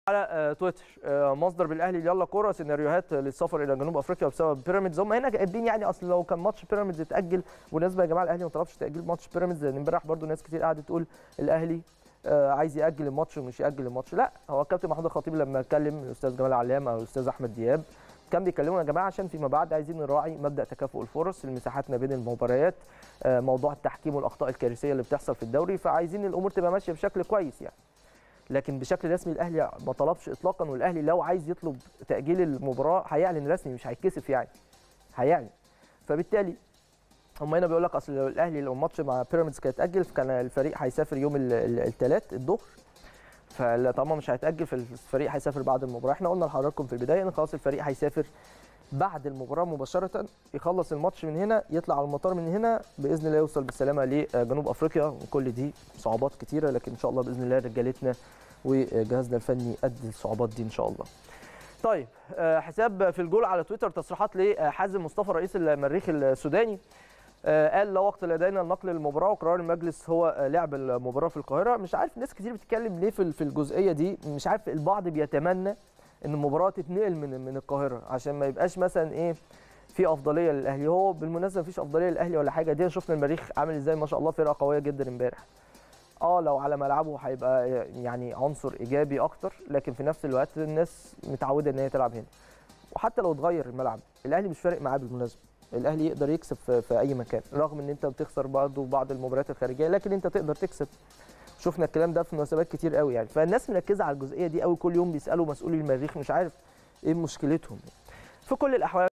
على آه، تويتر آه، مصدر بالاهلي يلا كوره سيناريوهات للسفر الى جنوب افريقيا بسبب بيراميدز هم هنا قايلين يعني اصل لو كان ماتش بيراميدز اتاجل بالنسبه يا جماعه الاهلي ما طلبش تاجيل ماتش بيراميدز لان امبارح برضو ناس كتير قعدت تقول الاهلي آه، عايز ياجل الماتش ومش ياجل الماتش لا هو الكابتن محمود الخطيب لما اتكلم الاستاذ جمال علام او الاستاذ احمد دياب كان بيكلمونا يا جماعه عشان فيما بعد عايزين نراعي مبدا تكافؤ الفرص المساحات ما بين المباريات آه، موضوع التحكيم والاخطاء الكارثيه اللي بتحصل في الدوري فعايزين الامور تبقى ماشيه بشكل كويس يعني لكن بشكل رسمي الاهلي ما طلبش اطلاقا والاهلي لو عايز يطلب تاجيل المباراه هيعلن رسمي مش هيتكسف يعني هيعلن فبالتالي هم هنا بيقول لك اصل لو الاهلي لو الماتش مع بيراميدز كان اتاجل كان الفريق هيسافر يوم الثلاث الظهر فطالما مش هيتاجل فالفريق هيسافر بعد المباراه احنا قلنا لحضراتكم في البدايه ان خلاص الفريق هيسافر بعد المباراه مباشره يخلص الماتش من هنا يطلع على المطار من هنا باذن الله يوصل بالسلامه لجنوب افريقيا وكل دي صعوبات كتيره لكن ان شاء الله باذن الله رجالتنا وجهازنا الفني قد الصعوبات دي ان شاء الله طيب آه، حساب في الجول على تويتر تصريحات لحازم مصطفى رئيس المريخ السوداني آه، قال لا وقت لدينا لنقل المباراه وقرار المجلس هو آه، لعب المباراه في القاهره مش عارف ناس كتير بتتكلم ليه في في الجزئيه دي مش عارف البعض بيتمنى ان المباراه تتنقل من من القاهره عشان ما يبقاش مثلا ايه في افضليه للاهلي هو بالمناسبه مفيش افضليه للاهلي ولا حاجه دي شفنا المريخ عامل ازاي ما شاء الله فرقه قويه جدا امبارح اه لو على ملعبه هيبقى يعني عنصر ايجابي اكتر لكن في نفس الوقت الناس متعوده ان هي تلعب هنا وحتى لو اتغير الملعب الاهلي مش فارق معاه بالمناسبه الاهلي يقدر يكسب في, في اي مكان رغم ان انت بتخسر برضه بعض المباريات الخارجيه لكن انت تقدر تكسب شفنا الكلام ده في مناسبات كتير قوي يعني فالناس مركزه على الجزئيه دي قوي كل يوم بيسالوا مسؤولي المريخ مش عارف ايه مشكلتهم في كل الاحوال